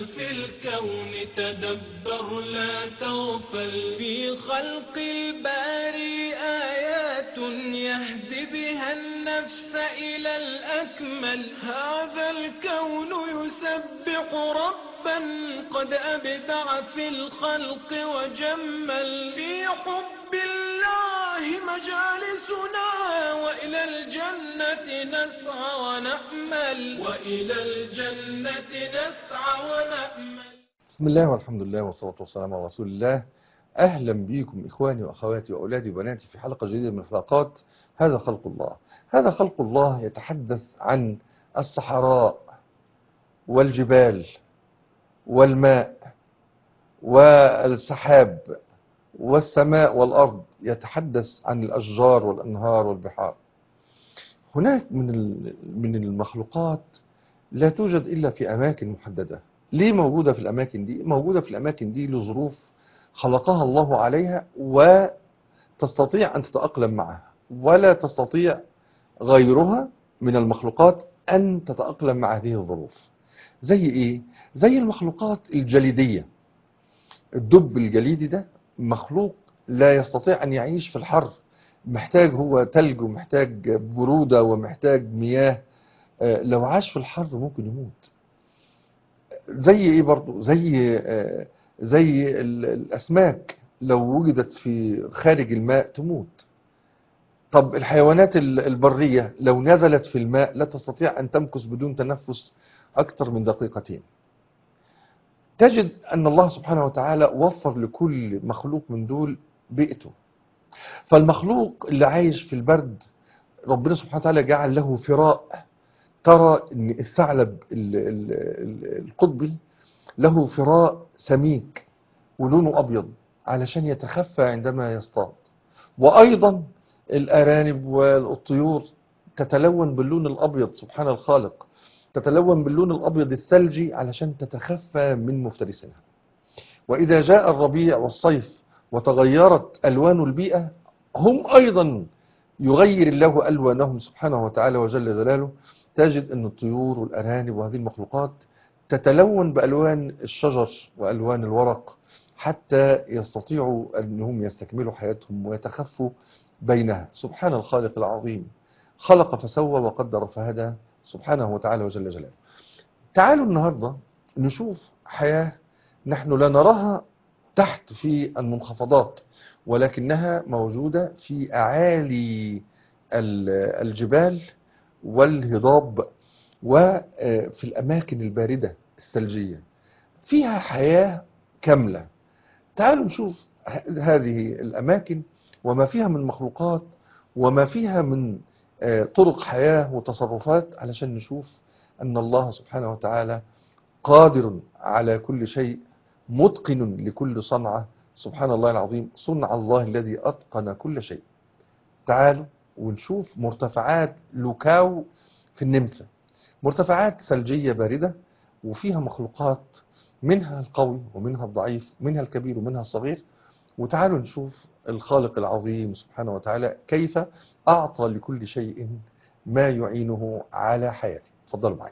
في الكون تدبر لا تغفل في خلق الباري آيات يهدي بها النفس إلى الأكمل هذا الكون يسبح ربا قد أبدع في الخلق وجمل في حب الله مجالسنا وإلى الجنة نسعى ونأمل وإلى الجنة نسعى ونأمل بسم الله والحمد لله والصلاة والسلام على رسول الله أهلا بكم إخواني وأخواتي وأولادي وبناتي في حلقة جديدة من حلقات هذا خلق الله هذا خلق الله يتحدث عن الصحراء والجبال والماء والسحاب والسماء والأرض يتحدث عن الأشجار والأنهار والبحار هناك من من المخلوقات لا توجد إلا في أماكن محددة ليه موجودة في الأماكن دي؟ موجودة في الأماكن دي لظروف خلقها الله عليها وتستطيع أن تتأقلم معها ولا تستطيع غيرها من المخلوقات أن تتأقلم مع هذه الظروف زي إيه؟ زي المخلوقات الجليدية الدب الجليدي ده مخلوق لا يستطيع أن يعيش في الحر محتاج هو تلج ومحتاج برودة ومحتاج مياه لو عاش في الحر ممكن يموت زي ايه برضو زي زي الاسماك لو وجدت في خارج الماء تموت طب الحيوانات البرية لو نزلت في الماء لا تستطيع ان تمكث بدون تنفس اكثر من دقيقتين تجد ان الله سبحانه وتعالى وفر لكل مخلوق من دول بيئته فالمخلوق اللي عايش في البرد ربنا سبحانه وتعالى جعل له فراء ترى ان الثعلب القطبي له فراء سميك ولونه ابيض علشان يتخفى عندما يصطاد وايضا الارانب والطيور تتلون باللون الابيض سبحان الخالق تتلون باللون الابيض الثلجي علشان تتخفى من مفترسها واذا جاء الربيع والصيف وتغيرت الوان البيئه هم ايضا يغير الله الوانهم سبحانه وتعالى وجل جلاله تجد أن الطيور والأرانب وهذه المخلوقات تتلون بألوان الشجر وألوان الورق حتى يستطيعوا أنهم يستكملوا حياتهم ويتخفوا بينها سبحان الخالق العظيم خلق فسوى وقدر فهدى سبحانه وتعالى وجل جلاله تعالوا النهاردة نشوف حياة نحن لا نراها تحت في المنخفضات ولكنها موجودة في أعالي الجبال والهضاب وفي الأماكن الباردة الثلجية فيها حياة كاملة تعالوا نشوف هذه الأماكن وما فيها من مخلوقات وما فيها من طرق حياة وتصرفات علشان نشوف أن الله سبحانه وتعالى قادر على كل شيء متقن لكل صنعة سبحان الله العظيم صنع الله الذي أتقن كل شيء تعالوا ونشوف مرتفعات لوكاو في النمسا مرتفعات ثلجية باردة وفيها مخلوقات منها القوي ومنها الضعيف منها الكبير ومنها الصغير وتعالوا نشوف الخالق العظيم سبحانه وتعالى كيف أعطى لكل شيء ما يعينه على حياته تفضلوا معي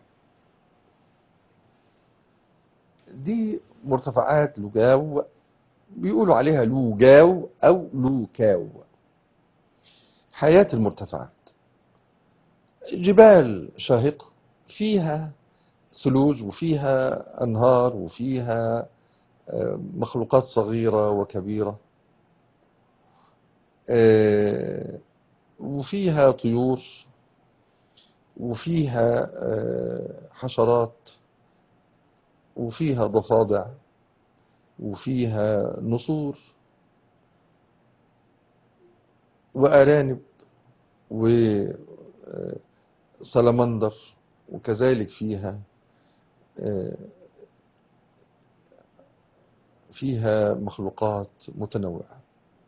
دي مرتفعات لوجاو بيقولوا عليها لوجاو أو لوكاو حياة المرتفعات جبال شاهقة فيها ثلوج وفيها أنهار وفيها مخلوقات صغيرة وكبيرة وفيها طيور وفيها حشرات وفيها ضفادع وفيها نسور وأرانب وسلمندر وكذلك فيها فيها مخلوقات متنوعة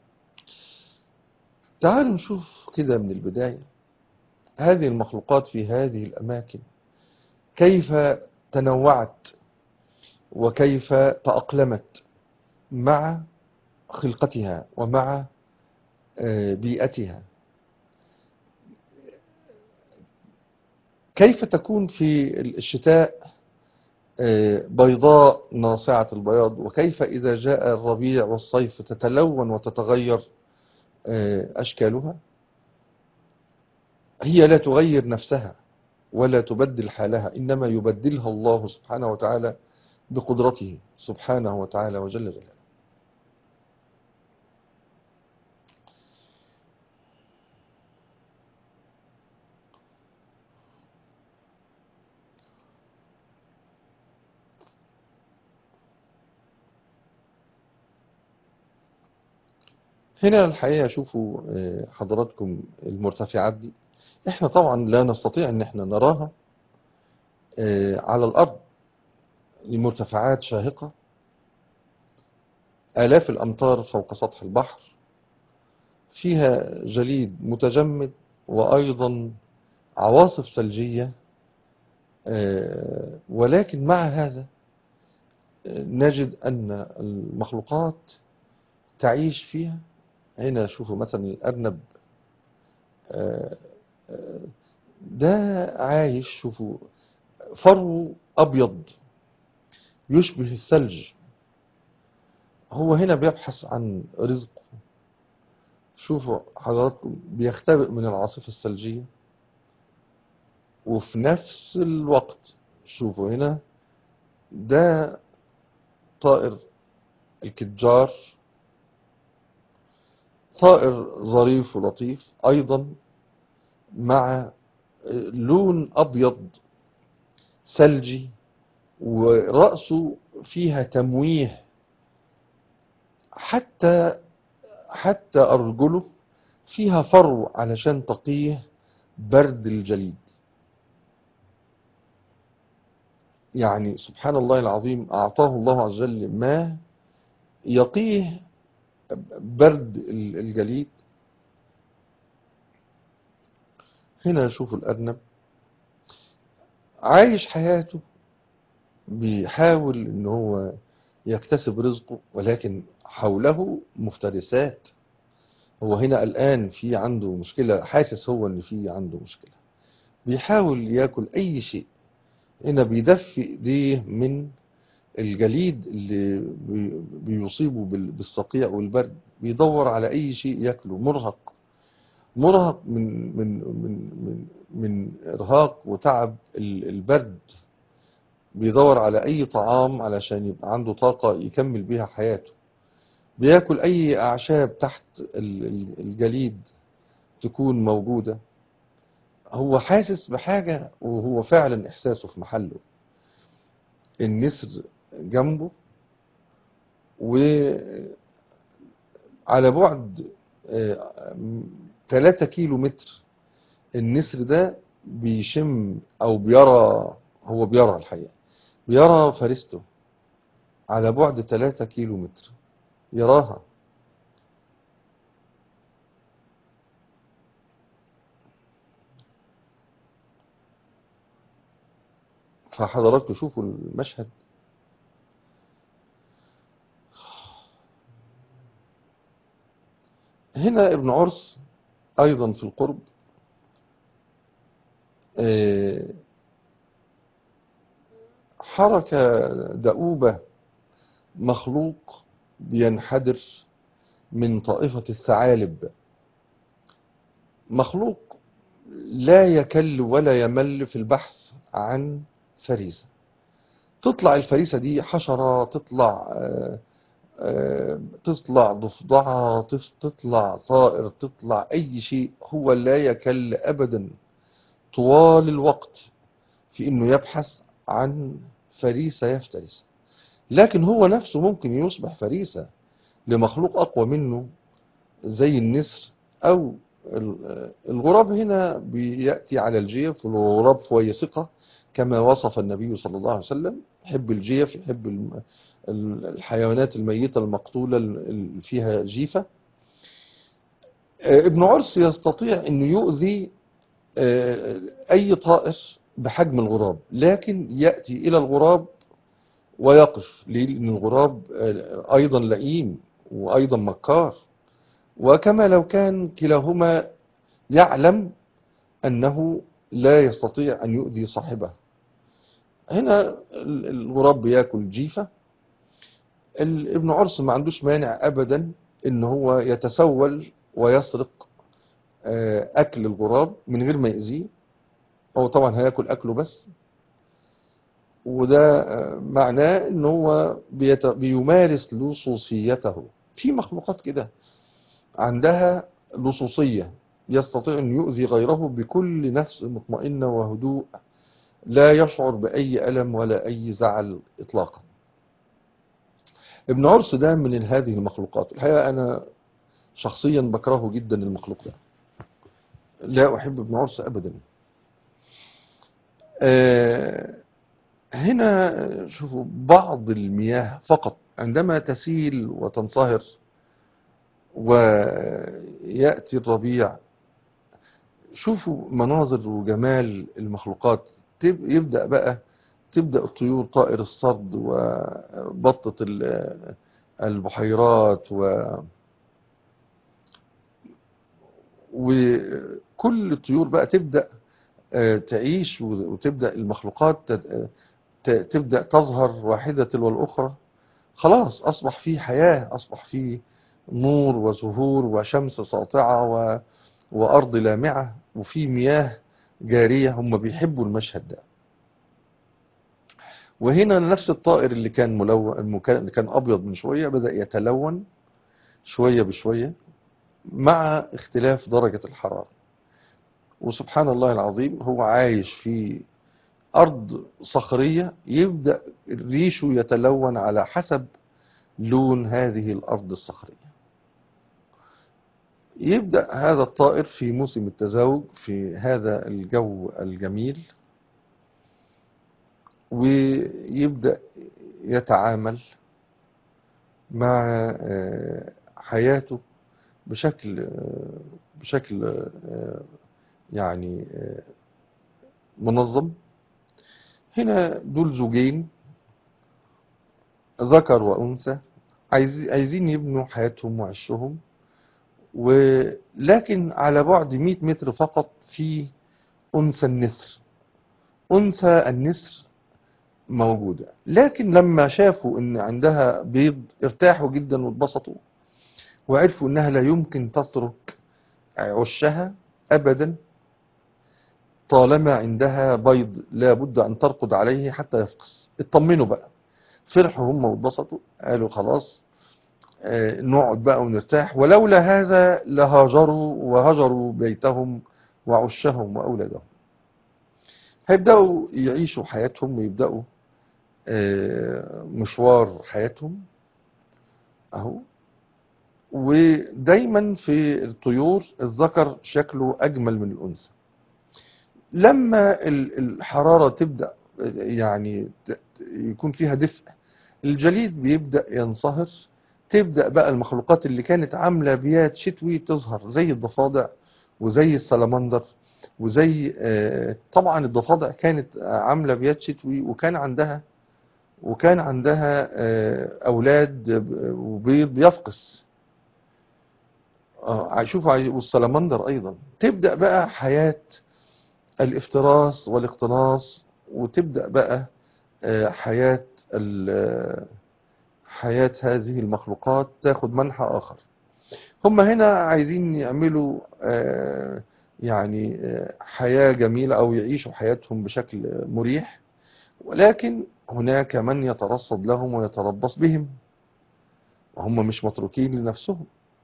تعالوا نشوف كده من البداية هذه المخلوقات في هذه الأماكن كيف تنوعت وكيف تأقلمت مع خلقتها ومع بيئتها كيف تكون في الشتاء آه، بيضاء ناصعة البياض وكيف إذا جاء الربيع والصيف تتلون وتتغير آه، أشكالها هي لا تغير نفسها ولا تبدل حالها إنما يبدلها الله سبحانه وتعالى بقدرته سبحانه وتعالى وجل جلاله هنا الحقيقة شوفوا آه، حضراتكم المرتفعات دي احنا طبعا لا نستطيع ان احنا نراها آه، على الارض لمرتفعات شاهقة آلاف الأمتار فوق سطح البحر فيها جليد متجمد وأيضا عواصف ثلجية آه، ولكن مع هذا آه، نجد أن المخلوقات تعيش فيها هنا شوفوا مثلا الأرنب آه، آه، ده عايش شوفوا فرو أبيض يشبه الثلج هو هنا بيبحث عن رزقه شوفوا حضراتكم بيختبئ من العاصفة الثلجية وفي نفس الوقت شوفوا هنا ده طائر الكتجار طائر ظريف ولطيف أيضا مع لون أبيض ثلجي ورأسه فيها تمويه حتى حتى أرجله فيها فرو علشان تقيه برد الجليد يعني سبحان الله العظيم أعطاه الله عز وجل ما يقيه برد الجليد هنا نشوف الأرنب عايش حياته بيحاول ان هو يكتسب رزقه ولكن حوله مفترسات هو هنا الآن في عنده مشكلة حاسس هو ان في عنده مشكلة بيحاول ياكل اي شيء هنا بيدفي ايديه من الجليد اللي بي- بيصيبه بال- بالصقيع والبرد بيدور على اي شيء ياكله مرهق مرهق من من من من من ارهاق وتعب ال- البرد بيدور على اي طعام علشان يبقى عنده طاقة يكمل بيها حياته بياكل اي اعشاب تحت ال- ال- الجليد تكون موجودة هو حاسس بحاجة وهو فعلا احساسه في محله النسر جنبه وعلى بعد 3 كيلو متر النسر ده بيشم او بيرى هو بيرى الحقيقة بيرى فريسته على بعد 3 كيلو متر يراها فحضراتكم شوفوا المشهد هنا ابن عرس ايضا في القرب آه، حركة دؤوبة مخلوق بينحدر من طائفة الثعالب مخلوق لا يكل ولا يمل في البحث عن فريسة تطلع الفريسة دي حشرة تطلع آه، آه، تطلع ضفدعة تف- تطلع طائر تطلع أي شيء هو لا يكل أبدا طوال الوقت في إنه يبحث عن فريسة يفترسها لكن هو نفسه ممكن يصبح فريسة لمخلوق أقوى منه زي النسر أو ال- الغراب هنا بيأتي على الجيف والغراب فويسقة كما وصف النبي صلى الله عليه وسلم يحب الجيف يحب الم- ال- الحيوانات الميتة المقتولة اللي فيها جيفة آه، ابن عرس يستطيع أنه يؤذي آه، أي طائر بحجم الغراب لكن يأتي إلى الغراب ويقف ليه؟ لأن الغراب آه، أيضا لئيم وأيضا مكار وكما لو كان كلاهما يعلم أنه لا يستطيع أن يؤذي صاحبه هنا ال- الغراب بياكل جيفة ال- ابن عرس ما عندوش مانع أبدا إن هو يتسول ويسرق آه، أكل الغراب من غير ما يأذيه هو طبعا هياكل أكله بس وده آه، معناه إن هو بيت- بيمارس لصوصيته في مخلوقات كده عندها لصوصية يستطيع أن يؤذي غيره بكل نفس مطمئنة وهدوء لا يشعر بأي ألم ولا أي زعل إطلاقا ابن عرس ده من هذه المخلوقات الحقيقة أنا شخصيا بكرهه جدا المخلوق ده لا أحب ابن عرس أبدا آه، هنا شوفوا بعض المياه فقط عندما تسيل وتنصهر ويأتي الربيع شوفوا مناظر وجمال المخلوقات تب- يبدأ بقى تبدأ الطيور طائر الصرد وبطة ال- البحيرات و وكل الطيور بقى تبدأ آه، تعيش وتبدأ المخلوقات تت- ت- تبدأ تظهر واحدة تلو الأخرى خلاص أصبح في حياة أصبح في نور وزهور وشمس ساطعة و... وأرض لامعة وفي مياه جارية هم بيحبوا المشهد ده وهنا نفس الطائر اللي كان ملون المكان- اللي كان أبيض من شوية بدأ يتلون شوية بشوية مع اختلاف درجة الحرارة وسبحان الله العظيم هو عايش في أرض صخرية يبدأ ريشه يتلون على حسب لون هذه الأرض الصخرية يبدأ هذا الطائر في موسم التزاوج في هذا الجو الجميل ويبدأ يتعامل مع آه، حياته بشكل آه، بشكل آه، يعني آه، منظم هنا دول زوجين ذكر وأنثى عايز- عايزين يبنوا حياتهم وعشهم ولكن على بعد 100 متر فقط في أنثى النسر أنثى النسر موجودة لكن لما شافوا أن عندها بيض ارتاحوا جدا واتبسطوا وعرفوا أنها لا يمكن تترك عشها أبدا طالما عندها بيض لا بد أن ترقد عليه حتى يفقس اطمنوا بقى فرحوا هم واتبسطوا قالوا خلاص آه، نقعد بقى ونرتاح ولولا هذا لهاجروا وهجروا بيتهم وعشهم وأولادهم هيبدأوا يعيشوا حياتهم ويبدأوا آه، مشوار حياتهم أهو ودايما في الطيور الذكر شكله أجمل من الأنثى لما ال- الحرارة تبدأ يعني ت- ت- يكون فيها دفء الجليد بيبدأ ينصهر تبدأ بقى المخلوقات اللي كانت عاملة بيات شتوي تظهر زي الضفادع وزي السلمندر وزي آه، طبعا الضفادع كانت عاملة بيات شتوي وكان عندها وكان عندها آه، أولاد ب- وبيض بيفقس اه شوفوا عايز- والسلمندر أيضا تبدأ بقى حياة الافتراس والاقتناص وتبدأ بقى آه، حياة ال- حياة هذه المخلوقات تاخد منحى آخر هم هنا عايزين يعملوا آه، يعني آه، حياة جميلة أو يعيشوا حياتهم بشكل مريح ولكن هناك من يترصد لهم ويتربص بهم وهم مش متروكين لنفسهم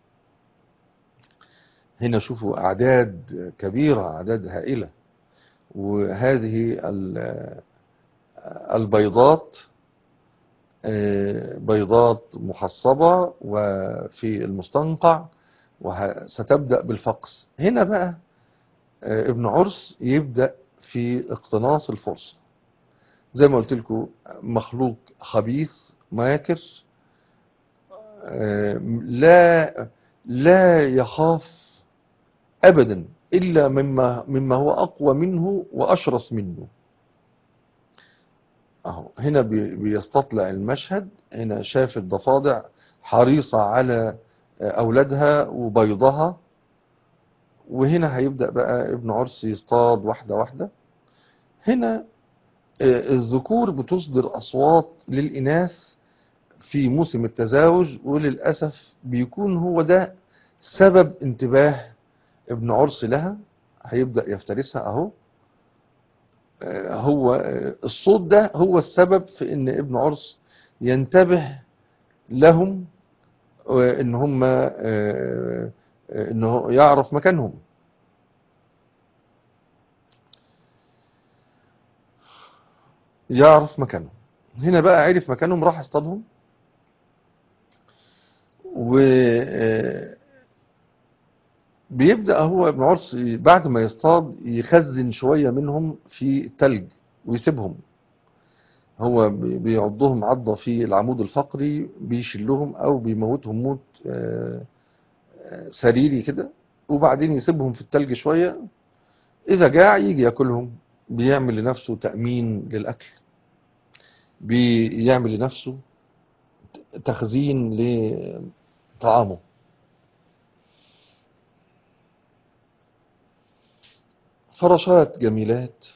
هنا شوفوا أعداد كبيرة أعداد هائلة وهذه ال- البيضات آه، بيضات محصبة وفي المستنقع وستبدأ بالفقس هنا بقى آه، ابن عرس يبدأ في اقتناص الفرصة زي ما قلت لكم مخلوق خبيث ماكر آه، لا لا يخاف أبدا إلا مما مما هو أقوى منه وأشرس منه أهو هنا بي- بيستطلع المشهد هنا شاف الضفادع حريصة على أولادها وبيضها وهنا هيبدأ بقى ابن عرس يصطاد واحدة واحدة هنا آه، الذكور بتصدر أصوات للإناث في موسم التزاوج وللأسف بيكون هو ده سبب انتباه ابن عرس لها هيبدأ يفترسها أهو آه، هو آه، الصوت ده هو السبب في ان ابن عرس ينتبه لهم وان هم آه، آه، انه يعرف مكانهم يعرف مكانهم هنا بقى عرف مكانهم راح اصطادهم و آه، بيبدأ هو ابن عرس بعد ما يصطاد يخزن شوية منهم في التلج ويسيبهم هو بي- بيعضهم عضة في العمود الفقري بيشلهم أو بيموتهم موت آه، آه، سريري كده وبعدين يسيبهم في التلج شوية إذا جاع يجي ياكلهم بيعمل لنفسه تأمين للأكل بيعمل لنفسه تخزين لطعامه فراشات جميلات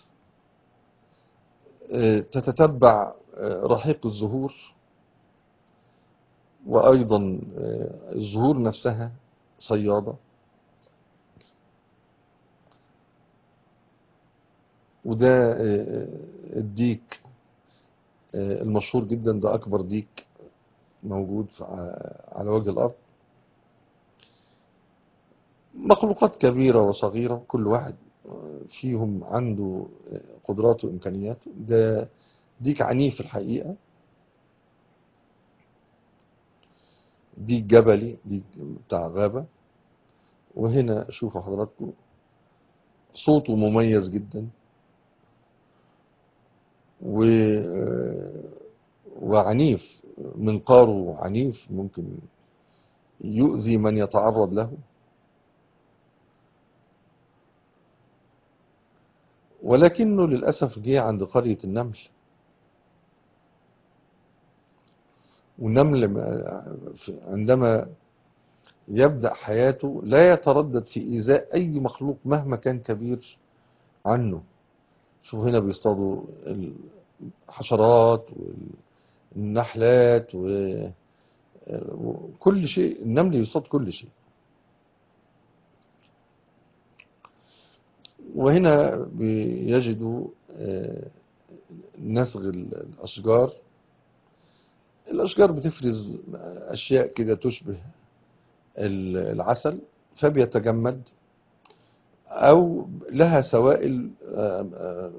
آه، تتتبع آه، رحيق الزهور وأيضا آه، الزهور نفسها صيادة وده آه، الديك آه، المشهور جدا ده أكبر ديك موجود في- ع- على وجه الأرض مخلوقات كبيرة وصغيرة كل واحد آه، فيهم عنده آه، قدراته وإمكانياته ده ديك عنيف الحقيقة ديك جبلي ديك بتاع غابة وهنا شوفوا حضراتكم صوته مميز جدا و آه، وعنيف منقاره عنيف ممكن يؤذي من يتعرض له ولكنه للأسف جه عند قرية النمل والنمل ما- في- عندما يبدأ حياته لا يتردد في إيذاء أي مخلوق مهما كان كبير عنه شوف هنا بيصطادوا الحشرات والنحلات و- وكل شيء النمل يصطاد كل شيء وهنا بيجدوا آه، نسغ الأشجار الأشجار بتفرز أشياء كده تشبه ال- العسل فبيتجمد أو لها سوائل آه، آه،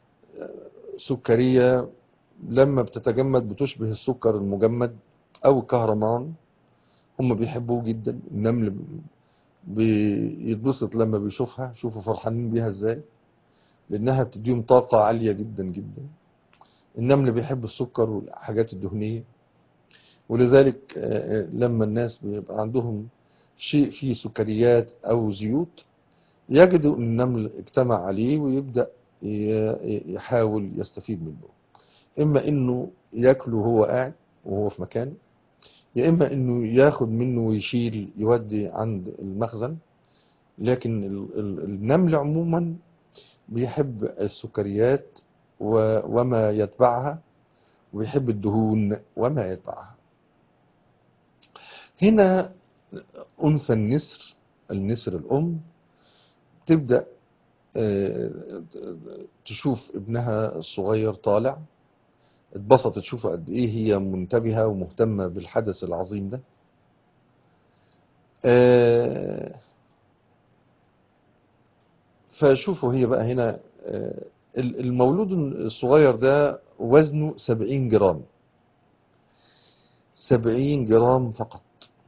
سكرية لما بتتجمد بتشبه السكر المجمد أو الكهرمان هم بيحبوه جدا النمل بيتبسط لما بيشوفها شوفوا فرحانين بيها ازاي لأنها بتديهم طاقة عالية جدا جدا النمل بيحب السكر والحاجات الدهنية ولذلك آه، لما الناس بيبقى عندهم شيء فيه سكريات أو زيوت يجدوا أن النمل اجتمع عليه ويبدأ ي- يحاول يستفيد منه إما إنه ياكله وهو قاعد وهو في مكانه يا إما إنه ياخد منه ويشيل يودي عند المخزن لكن ال- ال- النمل عموما بيحب السكريات و- وما يتبعها ويحب الدهون وما يتبعها هنا أنثى النسر النسر الأم تبدأ آه، تشوف ابنها الصغير طالع اتبسطت تشوف قد ايه هي منتبهة ومهتمة بالحدث العظيم ده آه، فشوفوا هي بقى هنا آه، ال- المولود الصغير ده وزنه 70 جرام 70 جرام فقط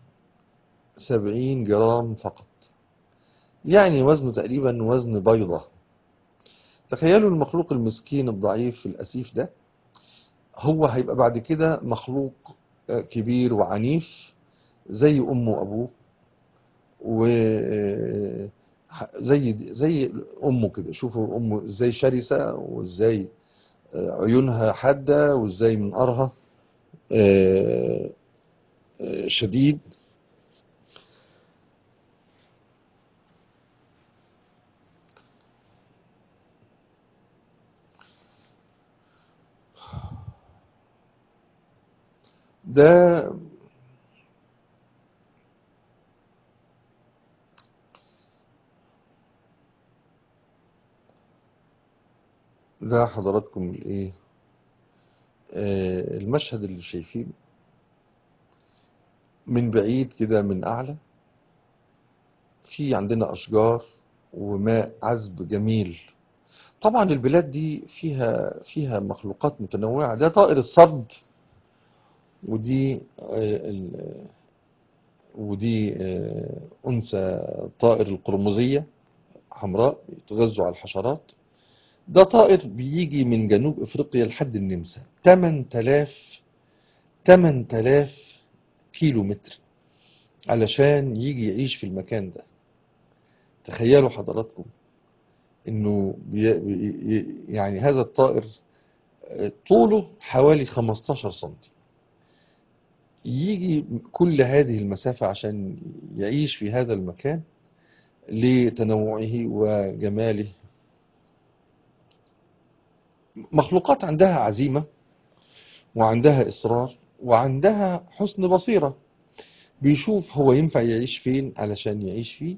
70 جرام فقط يعني وزنه تقريبا وزن بيضة تخيلوا المخلوق المسكين الضعيف الأسيف ده هو هيبقى بعد كده مخلوق آه، كبير وعنيف زي أمه وأبوه و آه، زي زي أمه كده شوفوا أمه إزاي شرسة وإزاي آه، عيونها حادة وإزاي منقارها آه، آه، شديد ده ده حضراتكم الايه آه، المشهد اللي شايفينه من بعيد كده من اعلى في عندنا اشجار وماء عذب جميل طبعا البلاد دي فيها فيها مخلوقات متنوعة ده طائر الصرد ودي آه، ال- ودي آه، أنثى طائر القرمزية حمراء يتغذوا على الحشرات ده طائر بيجي من جنوب افريقيا لحد النمسا 8000 8000 كيلو متر علشان يجي يعيش في المكان ده تخيلوا حضراتكم انه بي بي يعني هذا الطائر آه، طوله حوالي 15 سنتي يجي كل هذه المسافة عشان يعيش في هذا المكان لتنوعه وجماله مخلوقات عندها عزيمة وعندها إصرار وعندها حسن بصيرة بيشوف هو ينفع يعيش فين علشان يعيش فيه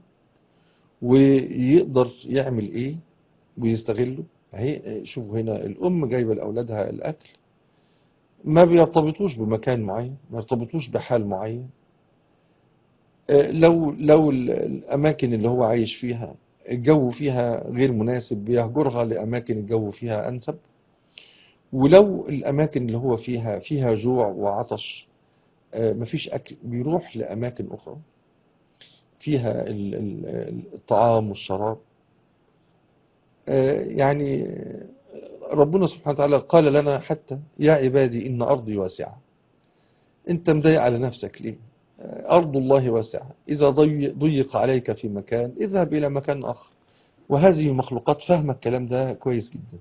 ويقدر يعمل ايه ويستغله اهي شوفوا هنا الأم جايبة لأولادها الأكل ما بيرتبطوش بمكان معين ما يرتبطوش بحال معين آه، لو لو ال- الأماكن اللي هو عايش فيها الجو فيها غير مناسب بيهجرها لأماكن الجو فيها أنسب ولو الأماكن اللي هو فيها فيها جوع وعطش آه، مفيش أكل بيروح لأماكن أخرى فيها ال- ال- الطعام والشراب آه، يعني آه، ربنا سبحانه وتعالى قال لنا حتى يا عبادي إن أرضي واسعة أنت مضايق على نفسك ليه آه، أرض الله واسعة إذا ضي- ضيق عليك في مكان اذهب إلى مكان آخر وهذه المخلوقات فاهمة الكلام ده كويس جدا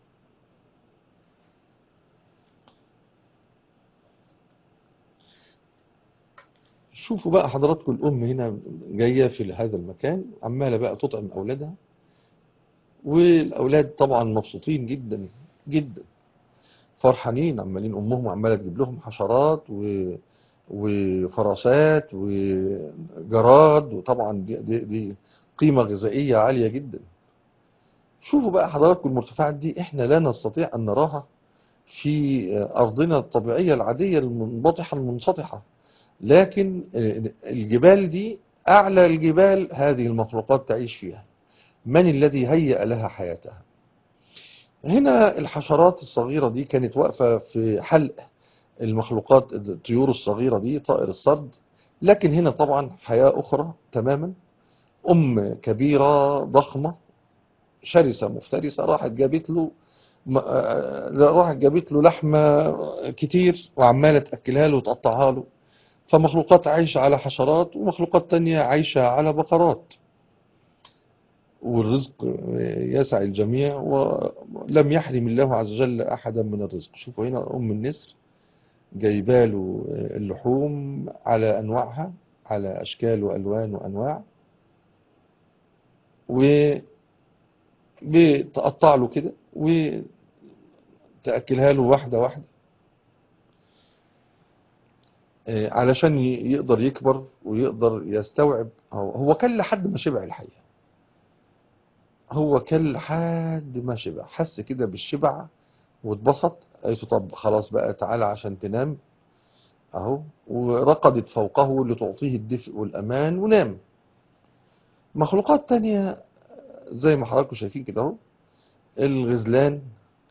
شوفوا بقى حضراتكم الأم هنا جاية في هذا المكان عمالة بقى تطعم أولادها والأولاد طبعا مبسوطين جدا جدا فرحانين عمالين أمهم عمالة تجيب لهم حشرات و... وفراشات وجراد وطبعا دي, دي, دي قيمة غذائية عالية جدا شوفوا بقى حضراتكم المرتفعات دي احنا لا نستطيع أن نراها في أرضنا الطبيعية العادية المنبطحة المنسطحة لكن الجبال دي أعلى الجبال هذه المخلوقات تعيش فيها من الذي هيأ لها حياتها هنا الحشرات الصغيرة دي كانت واقفة في حلق المخلوقات الطيور الصغيرة دي طائر الصرد لكن هنا طبعا حياة أخرى تماما أم كبيرة ضخمة شرسة مفترسة راحت جابت له م- آه، راحت جابت له لحمة كتير وعمالة تأكلها له وتقطعها له فمخلوقات عايشة على حشرات ومخلوقات تانية عايشة على بقرات والرزق يسع الجميع ولم يحرم الله عز وجل أحدا من الرزق شوفوا هنا أم النسر جايباله اللحوم على أنواعها على أشكال وألوان وأنواع وبتقطع له كده وتأكلها له واحدة واحدة آه، علشان ي- يقدر يكبر ويقدر يستوعب هو هو كان لحد ما شبع الحقيقة هو كان لحد ما شبع حس كده بالشبع واتبسط قالت له طب خلاص بقى تعالى عشان تنام اهو ورقدت فوقه لتعطيه الدفء والأمان ونام مخلوقات تانية زي ما حضراتكم شايفين كده اهو الغزلان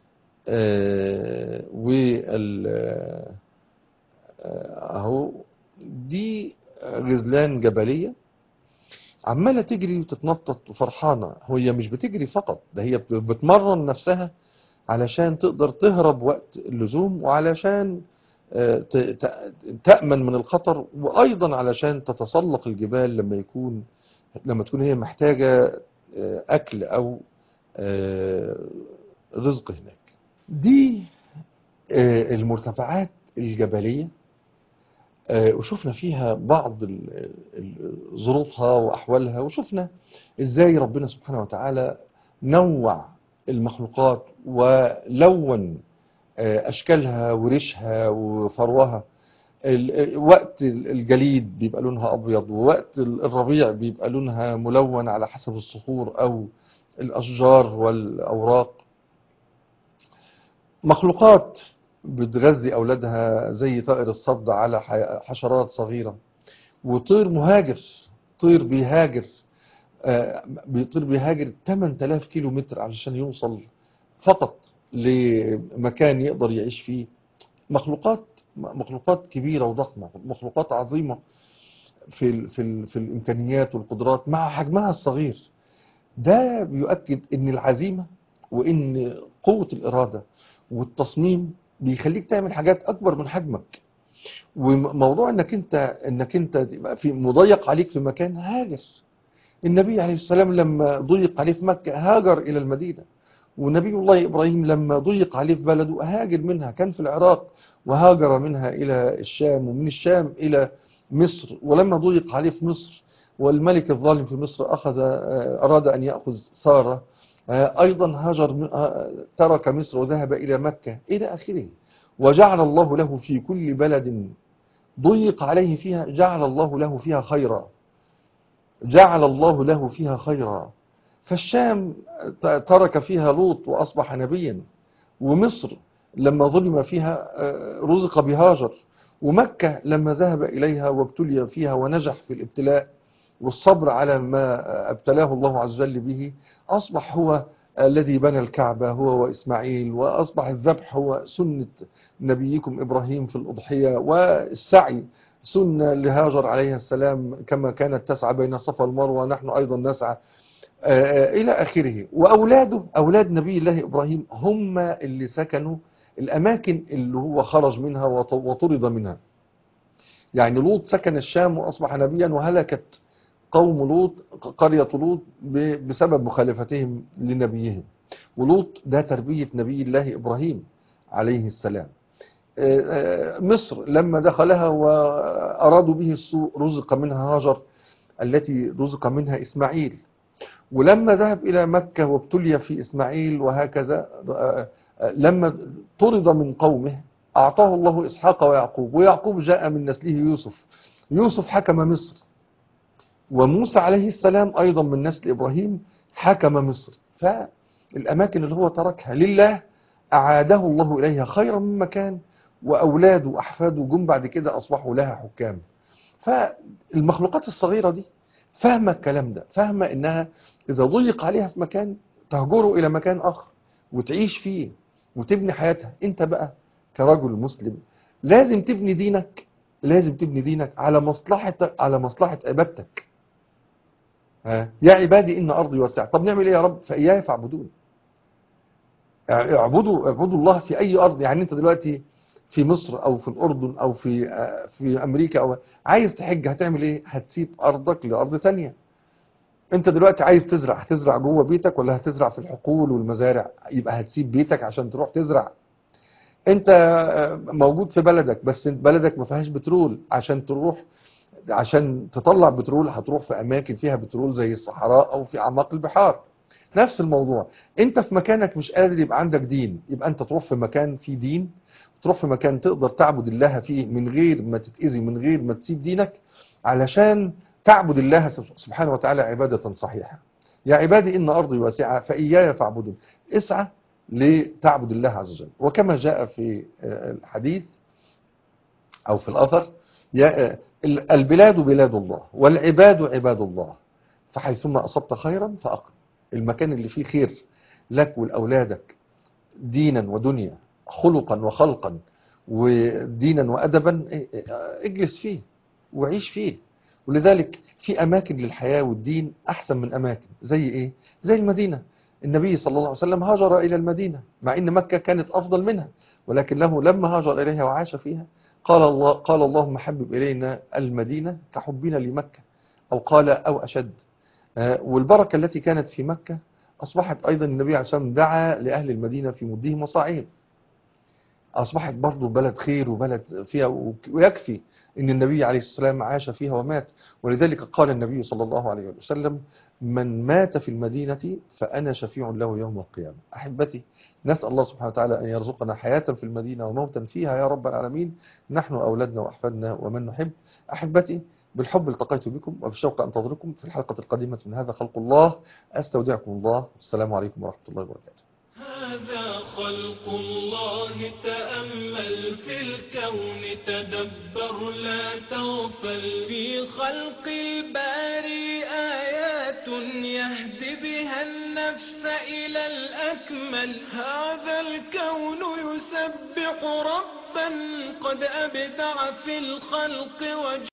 آه، وال آه، اهو دي غزلان جبلية عمالة تجري وتتنطط وفرحانة هي مش بتجري فقط ده هي بت- بتمرن نفسها علشان تقدر تهرب وقت اللزوم وعلشان آه، ت- ت- تأمن من الخطر وأيضا علشان تتسلق الجبال لما يكون لما تكون هي محتاجة آه، أكل أو آه، رزق هناك دي آه، المرتفعات الجبلية آه، وشفنا فيها بعض ال- ال- ظروفها وأحوالها وشفنا إزاي ربنا سبحانه وتعالى نوع المخلوقات ولون آه، أشكالها وريشها وفروها ال- وقت الجليد بيبقى لونها أبيض ووقت الربيع بيبقى لونها ملون على حسب الصخور أو الأشجار والأوراق مخلوقات بتغذي أولادها زي طائر الصبد على ح- حشرات صغيرة وطير مهاجر طير بيهاجر آه، بيطير بيهاجر 8000 كيلو متر علشان يوصل فقط لمكان يقدر يعيش فيه مخلوقات مخلوقات كبيرة وضخمة مخلوقات عظيمة في ال في ال في الإمكانيات والقدرات مع حجمها الصغير ده بيؤكد ان العزيمة وان قوة الإرادة والتصميم بيخليك تعمل حاجات أكبر من حجمك وموضوع انك انت انك انت تبقى في مضيق عليك في مكان هاجر النبي عليه السلام لما ضيق عليه في مكة هاجر إلى المدينة ونبي الله إبراهيم لما ضيق عليه في بلده هاجر منها كان في العراق وهاجر منها إلى الشام ومن الشام إلى مصر ولما ضيق عليه في مصر والملك الظالم في مصر أخذ آه، أراد أن يأخذ سارة آه، أيضا هاجر م- آه، ترك مصر وذهب إلى مكة إلى آخره وجعل الله له في كل بلد ضيق عليه فيها جعل الله له فيها خيرا جعل الله له فيها خيرا فالشام ت- ترك فيها لوط وأصبح نبيا ومصر لما ظلم فيها آه، رزق بهاجر ومكة لما ذهب إليها وابتلي فيها ونجح في الابتلاء والصبر على ما ابتلاه الله عز وجل به أصبح هو الذي بنى الكعبة هو وإسماعيل وأصبح الذبح هو سنة نبيكم إبراهيم في الأضحية والسعي سنة لهاجر عليها السلام كما كانت تسعى بين الصفا والمروة نحن أيضا نسعى آه، إلى آخره وأولاده أولاد نبي الله إبراهيم هم اللي سكنوا الأماكن اللي هو خرج منها وط- وطرد منها يعني لوط سكن الشام وأصبح نبيا وهلكت قوم لوط قرية لوط ب- بسبب مخالفتهم لنبيهم ولوط ده تربية نبي الله إبراهيم عليه السلام آه، آه، مصر لما دخلها وأرادوا به السوء رزق منها هاجر التي رزق منها إسماعيل ولما ذهب إلى مكة وابتلي في إسماعيل وهكذا آه، آه، لما طرد من قومه أعطاه الله إسحاق ويعقوب ويعقوب جاء من نسله يوسف يوسف حكم مصر وموسى عليه السلام أيضا من نسل إبراهيم حكم مصر فالأماكن اللي هو تركها لله أعاده الله إليها خيرا مما كان وأولاده وأحفاده جم بعد كده أصبحوا لها حكام فالمخلوقات الصغيرة دي فاهمة الكلام ده فاهمة إنها إذا ضيق عليها في مكان تهجره إلى مكان آخر وتعيش فيه وتبني حياتها أنت بقى كرجل مسلم لازم تبني دينك لازم تبني دينك على مصلحة على مصلحة عبادتك ها؟ يا عبادي إن أرضي واسعة طب نعمل إيه يا رب فإياي فاعبدون اعبدوا اعبدوا الله في أي أرض يعني أنت دلوقتي في مصر أو في الأردن أو في آه، في أمريكا أو عايز تحج هتعمل إيه هتسيب أرضك لأرض تانية انت دلوقتي عايز تزرع هتزرع جوه بيتك ولا هتزرع في الحقول والمزارع يبقى هتسيب بيتك عشان تروح تزرع انت آه، موجود في بلدك بس انت بلدك ما فيهاش بترول عشان تروح عشان تطلع بترول هتروح في اماكن فيها بترول زي الصحراء او في اعماق البحار نفس الموضوع انت في مكانك مش قادر يبقى عندك دين يبقى انت تروح في مكان فيه دين تروح في مكان تقدر تعبد الله فيه من غير ما تتأذي من غير ما تسيب دينك علشان تعبد الله سبحانه وتعالى عبادة صحيحة يا عبادي إن أرضي واسعة فإياي فاعبدون اسعى لتعبد الله عز وجل وكما جاء في آه، الحديث أو في الأثر يا آه، ال- البلاد بلاد الله والعباد عباد الله فحيثما أصبت خيرا فأقم المكان اللي فيه خير لك ولأولادك دينا ودنيا خلقا وخلقا ودينا وأدبا إيه، إيه، اجلس فيه وعيش فيه ولذلك في أماكن للحياة والدين أحسن من أماكن زي إيه؟ زي المدينة النبي صلى الله عليه وسلم هاجر إلى المدينة مع أن مكة كانت أفضل منها ولكنه لما هاجر إليها وعاش فيها قال الله قال اللهم حبب إلينا المدينة كحبنا لمكة أو قال أو أشد آه، والبركة التي كانت في مكة أصبحت أيضا النبي عليه الصلاة والسلام دعا لأهل المدينة في مدهم وصاعهم أصبحت برضو بلد خير وبلد فيها ويكفي أن النبي عليه السلام عاش فيها ومات ولذلك قال النبي صلى الله عليه وسلم من مات في المدينة فأنا شفيع له يوم القيامة أحبتي نسأل الله سبحانه وتعالى أن يرزقنا حياة في المدينة وموتا فيها يا رب العالمين نحن أولادنا وأحفادنا ومن نحب أحبتي بالحب التقيت بكم وبالشوق أنتظركم في الحلقة القادمة من هذا خلق الله أستودعكم الله والسلام عليكم ورحمة الله وبركاته هذا خلق الله تأمل في الكون تدبر لا تغفل في خلق الباري آيات يهدي بها النفس إلى الأكمل هذا الكون يسبح ربا قد أبدع في الخلق وجه